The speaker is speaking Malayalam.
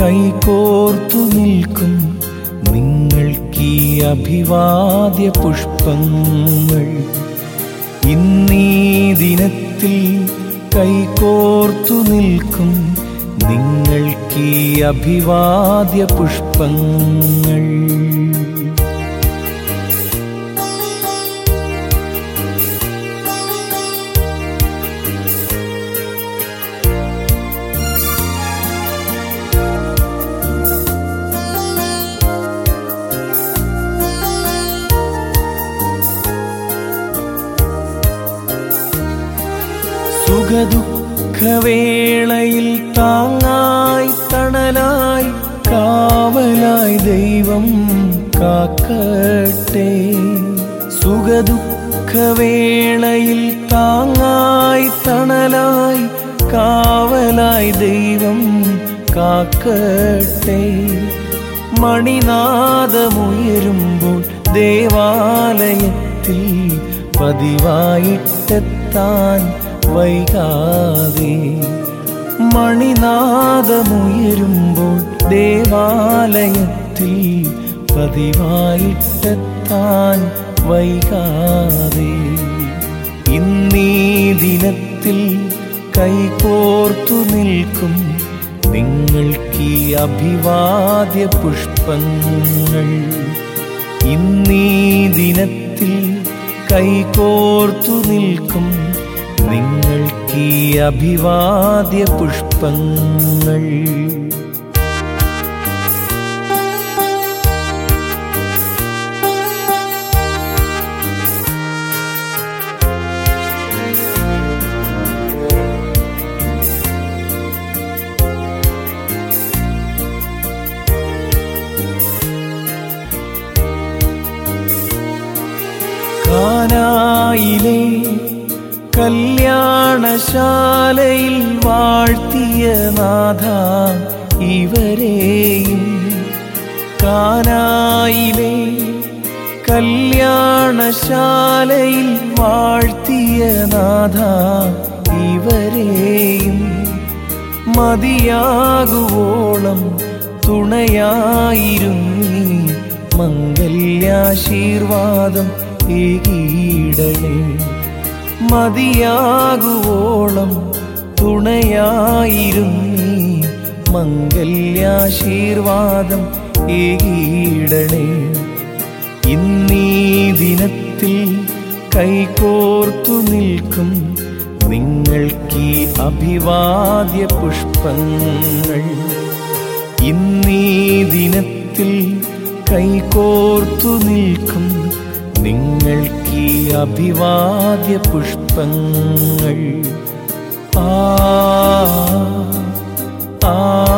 കൈകോർത്തു നിൽക്കും നിങ്ങൾക്കീ അഭിവാദ്യ പുഷ്പങ്ങൾ ഇന്നീ ദിനത്തിൽ കൈകോർത്തു നിൽക്കും നിങ്ങൾക്കീ അഭിവാദ്യ പുഷ്പങ്ങൾ സുഖദുഃഖവേളയിൽ താങ്ങായി തണലായി കാവലായി ദൈവം കാക്കട്ടെ സുഖദുഃഖവേളയിൽ താങ്ങായി തണലായി കാവലായി ദൈവം കാക്കട്ടെ മണിനാദമുയരുമ്പോൾ ദേവാലയത്തിൽ പതിവായിട്ടെത്താൻ വൈകാതെ മണിനാദമുയരുമ്പോൾ ദേവാലയത്തിൽ പതിവായിട്ടെത്താൻ വൈകാതെ ഇന്നീ ദിനത്തിൽ കൈകോർത്തു നിൽക്കും നിങ്ങൾക്കീ അഭിവാദ്യ പുഷ്പങ്ങൾ ഇന്നീ ദിനത്തിൽ കൈകോർത്തു നിൽക്കും നിങ്ങൾക്കീ അഭിവാദ്യ പുഷ്പങ്ങൾ കാനായിലെ കല്യാണശാലയിൽ വാഴ്ത്തിയ നാഥ ഇവരെയും കാനായിലെ കല്യാണശാലയിൽ വാഴ്ത്തിയ നാഥ ഇവരെയും മതിയാകുവോളം തുണയായിരുന്നീ മംഗല്യാശീർവാദം ഏകീടണേ മതിയാകുവോളം തുണയായിരുന്നീ മംഗല്യാശീർവാദം ഏകീടണേ ഇന്നീ ദിനത്തിൽ കൈകോർത്തു നിൽക്കും നിങ്ങൾക്കീ അഭിവാദ്യ പുഷ്പങ്ങൾ ഇന്നീ ദിനത്തിൽ കൈകോർത്തു നിൽക്കും നിങ്ങൾക്കീ അഭിവാദ്യ പുഷ്പങ്ങൾ ആ ആ